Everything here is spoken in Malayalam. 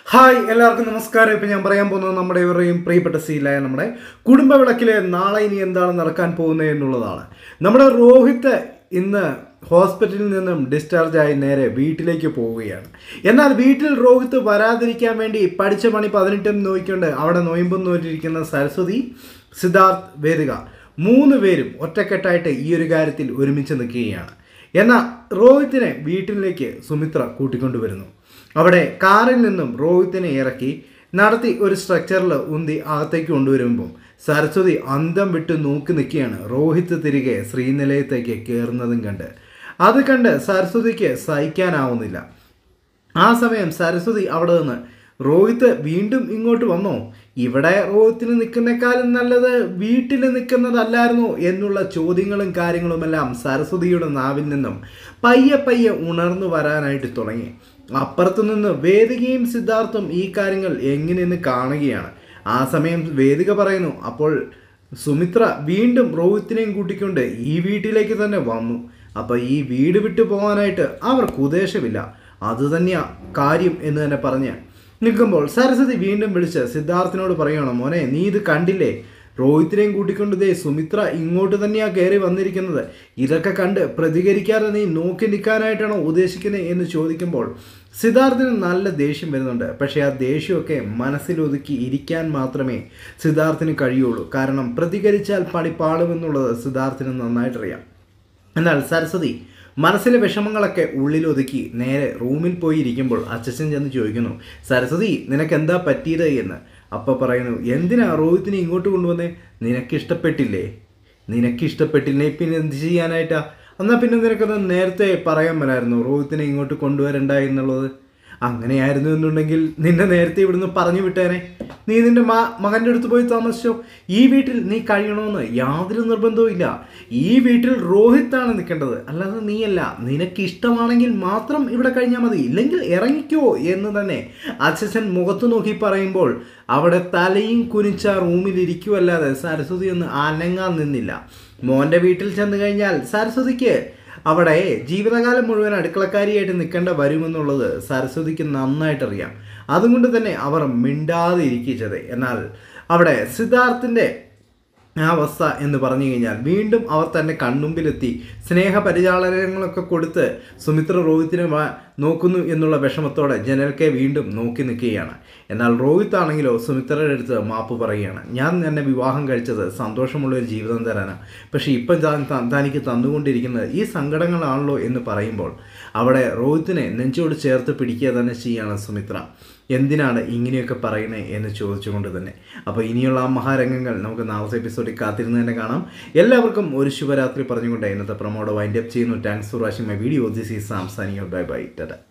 ഹായ് എല്ലാവർക്കും നമസ്കാരം ഇപ്പം ഞാൻ പറയാൻ പോകുന്നത് നമ്മുടെ ഇവരുടെയും പ്രിയപ്പെട്ട സീലായ നമ്മുടെ കുടുംബ വിളക്കിലെ നാളെ ഇനി എന്താണ് നടക്കാൻ പോകുന്നത് എന്നുള്ളതാണ് നമ്മുടെ രോഹിത്ത് ഇന്ന് ഹോസ്പിറ്റലിൽ നിന്നും ഡിസ്ചാർജ് ആയി നേരെ വീട്ടിലേക്ക് പോവുകയാണ് എന്നാൽ വീട്ടിൽ രോഹിത്ത് വരാതിരിക്കാൻ വേണ്ടി പഠിച്ച പണി പതിനെട്ടും നോക്കിക്കൊണ്ട് അവിടെ നോയമ്പും നോറ്റിരിക്കുന്ന സരസ്വതി സിദ്ധാർത്ഥ് വേദിക മൂന്ന് പേരും ഒറ്റക്കെട്ടായിട്ട് ഈ ഒരു കാര്യത്തിൽ ഒരുമിച്ച് നിൽക്കുകയാണ് എന്നാൽ രോഹിത്തിനെ വീട്ടിലേക്ക് സുമിത്ര കൂട്ടിക്കൊണ്ടുവരുന്നു അവിടെ കാറിൽ നിന്നും രോഹിത്തിനെ ഇറക്കി നടത്തി ഒരു സ്ട്രക്ചറിൽ ഉന്തി അകത്തേക്ക് കൊണ്ടുവരുമ്പം സരസ്വതി അന്തം വിട്ട് നോക്കി നിൽക്കുകയാണ് രോഹിത്ത് തിരികെ ശ്രീനിലയത്തേക്ക് കയറുന്നതും കണ്ട് അത് കണ്ട് സരസ്വതിക്ക് സഹിക്കാനാവുന്നില്ല ആ സമയം സരസ്വതി അവിടെ നിന്ന് രോഹിത്ത് വീണ്ടും ഇങ്ങോട്ട് വന്നോ ഇവിടെ രോഹിത്തിന് നിൽക്കുന്നേക്കാളും നല്ലത് വീട്ടിൽ നിൽക്കുന്നതല്ലായിരുന്നോ എന്നുള്ള ചോദ്യങ്ങളും കാര്യങ്ങളുമെല്ലാം സരസ്വതിയുടെ നാവിൽ നിന്നും പയ്യെ പയ്യെ ഉണർന്നു വരാനായിട്ട് തുടങ്ങി അപ്പുറത്തു നിന്ന് വേദികയും സിദ്ധാർത്ഥും ഈ കാര്യങ്ങൾ എങ്ങനെയെന്ന് കാണുകയാണ് ആ സമയം വേദിക പറയുന്നു അപ്പോൾ സുമിത്ര വീണ്ടും രോഹിത്തിനെയും കൂട്ടിക്കൊണ്ട് ഈ വീട്ടിലേക്ക് തന്നെ വന്നു അപ്പോൾ ഈ വീട് വിട്ടു പോകാനായിട്ട് അവർക്ക് ഉദ്ദേശമില്ല അതുതന്നെയാ കാര്യം എന്ന് തന്നെ പറഞ്ഞ് നിൽക്കുമ്പോൾ സരസ്വതി വീണ്ടും വിളിച്ച് സിദ്ധാർത്ഥിനോട് പറയണം മോനെ നീ ഇത് കണ്ടില്ലേ രോഹിത്തിനെയും കൂട്ടിക്കൊണ്ട് ദേ സുമിത്ര ഇങ്ങോട്ട് തന്നെയാണ് കയറി വന്നിരിക്കുന്നത് ഇതൊക്കെ കണ്ട് പ്രതികരിക്കാതെ നീ നോക്കി നിൽക്കാനായിട്ടാണോ ഉദ്ദേശിക്കുന്നത് എന്ന് ചോദിക്കുമ്പോൾ സിദ്ധാർത്ഥിന് നല്ല ദേഷ്യം വരുന്നുണ്ട് പക്ഷേ ആ ദേഷ്യമൊക്കെ മനസ്സിലൊതുക്കി ഇരിക്കാൻ മാത്രമേ സിദ്ധാർത്ഥിന് കഴിയുള്ളൂ കാരണം പ്രതികരിച്ചാൽ പണി പാളുമെന്നുള്ളത് സിദ്ധാർത്ഥിന് നന്നായിട്ടറിയാം എന്നാൽ സരസ്വതി മനസ്സിലെ വിഷമങ്ങളൊക്കെ ഉള്ളിലൊതുക്കി നേരെ റൂമിൽ പോയി ഇരിക്കുമ്പോൾ അച്ഛൻ ചെന്ന് ചോദിക്കുന്നു സരസ്വതി നിനക്ക് എന്താ പറ്റിയത് എന്ന് അപ്പ പറയുന്നു എന്തിനാ രോഹിത്തിനെ ഇങ്ങോട്ട് കൊണ്ടുവന്നേ നിനക്ക് ഇഷ്ടപ്പെട്ടില്ലേ നിനക്ക് ഇഷ്ടപ്പെട്ടില്ലേ പിന്നെ എന്ത് ചെയ്യാനായിട്ടാ എന്നാൽ പിന്നെ നിനക്കത് നേരത്തെ പറയാൻ മേലായിരുന്നു രോഹിത്തിനെ ഇങ്ങോട്ട് കൊണ്ടുവരണ്ട എന്നുള്ളത് അങ്ങനെയായിരുന്നു എന്നുണ്ടെങ്കിൽ നിന്നെ നേരത്തെ ഇവിടുന്ന് പറഞ്ഞു വിട്ടേനെ നീ നിന്റെ മാ മകൻ്റെ അടുത്ത് പോയി താമസിച്ചോ ഈ വീട്ടിൽ നീ കഴിയണമെന്ന് യാതൊരു നിർബന്ധവും ഇല്ല ഈ വീട്ടിൽ രോഹിത്താണ് നിൽക്കേണ്ടത് അല്ലാതെ നീയല്ല നിനക്ക് ഇഷ്ടമാണെങ്കിൽ മാത്രം ഇവിടെ കഴിഞ്ഞാൽ മതി ഇല്ലെങ്കിൽ ഇറങ്ങിക്കോ എന്ന് തന്നെ അച്ഛൻ മുഖത്ത് നോക്കി പറയുമ്പോൾ അവിടെ തലയും കുനിച്ച റൂമിൽ ഇരിക്കുവല്ലാതെ സരസ്വതി ഒന്ന് അനങ്ങാൻ നിന്നില്ല മോൻ്റെ വീട്ടിൽ ചെന്ന് കഴിഞ്ഞാൽ സരസ്വതിക്ക് അവിടെ ജീവിതകാലം മുഴുവൻ അടുക്കളക്കാരിയായിട്ട് നിൽക്കേണ്ട വരുമെന്നുള്ളത് സരസ്വതിക്ക് നന്നായിട്ടറിയാം അതുകൊണ്ട് തന്നെ അവർ മിണ്ടാതെ ഇരിക്കിച്ചത് എന്നാൽ അവിടെ സിദ്ധാർത്ഥിൻ്റെ ആ അവസ്ഥ എന്ന് പറഞ്ഞു കഴിഞ്ഞാൽ വീണ്ടും അവർ തന്നെ കൺമുമ്പിലെത്തി സ്നേഹ പരിചാലനങ്ങളൊക്കെ കൊടുത്ത് സുമിത്ര രോഹിത്തിനെ വാ- നോക്കുന്നു എന്നുള്ള വിഷമത്തോടെ ജനൽക്കെ വീണ്ടും നോക്കി നിൽക്കുകയാണ് എന്നാൽ രോഹിത്ത് ആണെങ്കിലോ സുമിത്രയുടെ അടുത്ത് മാപ്പ് പറയുകയാണ് ഞാൻ എന്നെ വിവാഹം കഴിച്ചത് സന്തോഷമുള്ള ഒരു ജീവിതം തരാനാണ് പക്ഷേ ഇപ്പം താൻ താൻ- തനിക്ക് തന്നുകൊണ്ടിരിക്കുന്നത് ഈ സങ്കടങ്ങളാണല്ലോ എന്ന് പറയുമ്പോൾ അവിടെ രോഹിത്തിനെ നെഞ്ചോട് ചേർത്ത് പിടിക്കുക തന്നെ ചെയ്യാണ് സുമിത്ര എന്തിനാണ് ഇങ്ങനെയൊക്കെ പറയുന്നത് എന്ന് ചോദിച്ചുകൊണ്ട് തന്നെ അപ്പോൾ ഇനിയുള്ള ആ മഹാരംഗങ്ങൾ നമുക്ക് നാളത്തെ എപ്പിസോഡിൽ കാത്തിരുന്ന് തന്നെ കാണാം എല്ലാവർക്കും ഒരു ശുഭരാത്രി പറഞ്ഞുകൊണ്ട് ഇന്നത്തെ പ്രമോഡ് വൈൻഡ് അപ്പ് ചെയ്യുന്നു thanks for watching my video this is സാംസാനിയോ ബൈ ബൈ ടാറ്റ